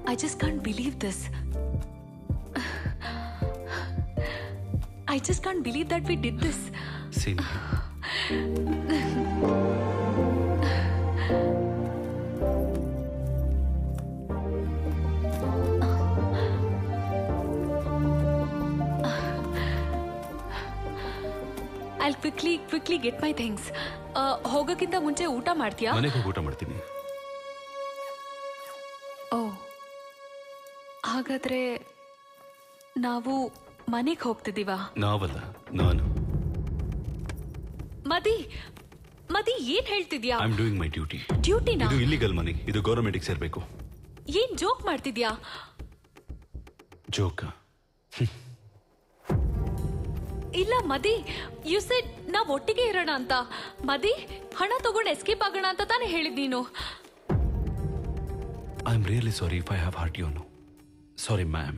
I just can't believe this. I just can't believe that we did this. Seen I'll quickly, quickly get my things. Uh, ಹೋಗೋಕ್ಕಿಂತ ಮುಂಚೆ ಊಟ ಮಾಡ್ತೀಯಾ ಮನೆಗೆ ಹೋಗಿ ಊಟ ಮಾಡ್ತೀನಿ ಓ ಹಾಗಾದ್ರೆ ನಾವು ಮನೆಗೆ ಹೋಗ್ತಿದ್ದೀವಾ ನಾವಲ್ಲ ನಾನು ಮದಿ ಮದಿ ಏನ್ ಹೇಳ್ತಿದ್ಯಾ I am doing my duty ಡ್ಯೂಟಿನಾ ಇದು ಇಲ್ಲಿಗಲ್ ಮನಿ ಇದು ಗೌರ್ಮೆಂಟಿಗೆ ಸೇರ್ಬೇಕು ಏನ್ ಜೋಕ್ ಮಾಡ್ತಿದ್ಯಾ ಜೋಕ್ ಇಲ್ಲ ಮದಿ ಯು ಸೆಡ್ ನಾವ್ ಒಟ್ಟಿಗೆ ಇರೋಣ ಅಂತ ಮದಿ ಹಣ ತಗೊಂಡು ಎಸ್ಕೇಪ್ ಆಗೋಣ ಅಂತ ತಾನೇ ಹೇಳಿದ್ ನೀನು I am really sorry if I have hurt you no sorry ma'am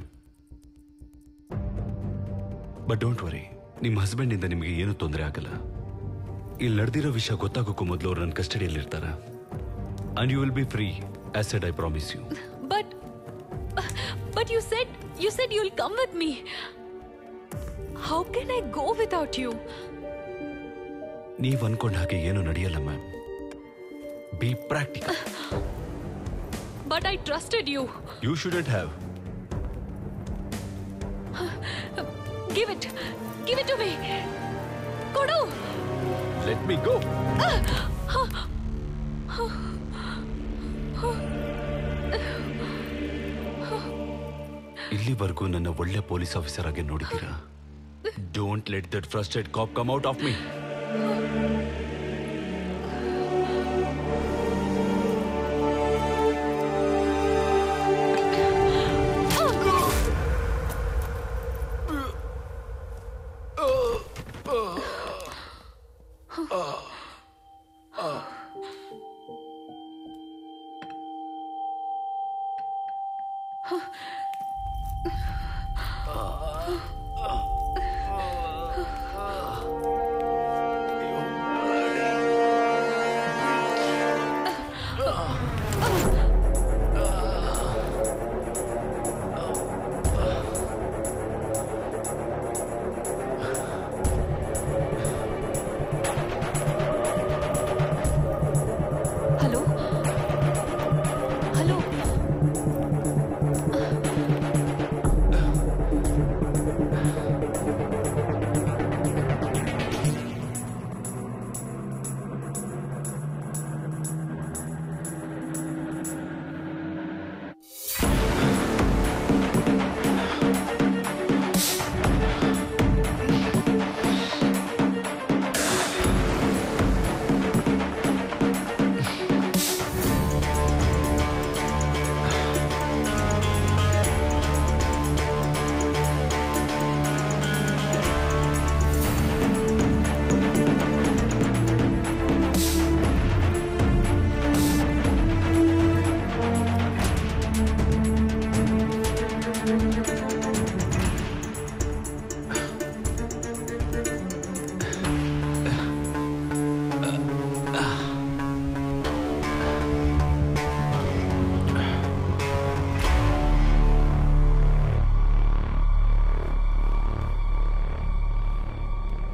but don't worry ನಿಮ್ಮ ಹಸ್ಬೆಂಡಿಂದ ನಿಮಗೆ ಏನೂ ತೊಂದರೆ ಆಗಲ್ಲ ಇಲ್ಲಿ ನಡೆದಿರೋ ವಿಷಯ ಗೊತ್ತಾಗೋಕ್ಕೂ ಮೊದಲು ಅವ್ರು ನನ್ನ ಕಸ್ಟಡಿಯಲ್ಲಿರ್ತಾರ and you will be free as I promise you but but you said you said you'll come with me how can I go without you ನೀವು ಅನ್ಕೊಂಡ ಹಾಗೆ ಏನೂ ನಡೆಯಲ್ಲ ma'am be practical but I trusted you you shouldn't have give it give it to me ಕೊಡು let me go ಇಲ್ಲಿವರೆಗೂ ನನ್ನ ಒಳ್ಳೆ police officer ಆಗಿ ನೋಡಿದ್ದೀರಾ don't let that frustrated cop come out of me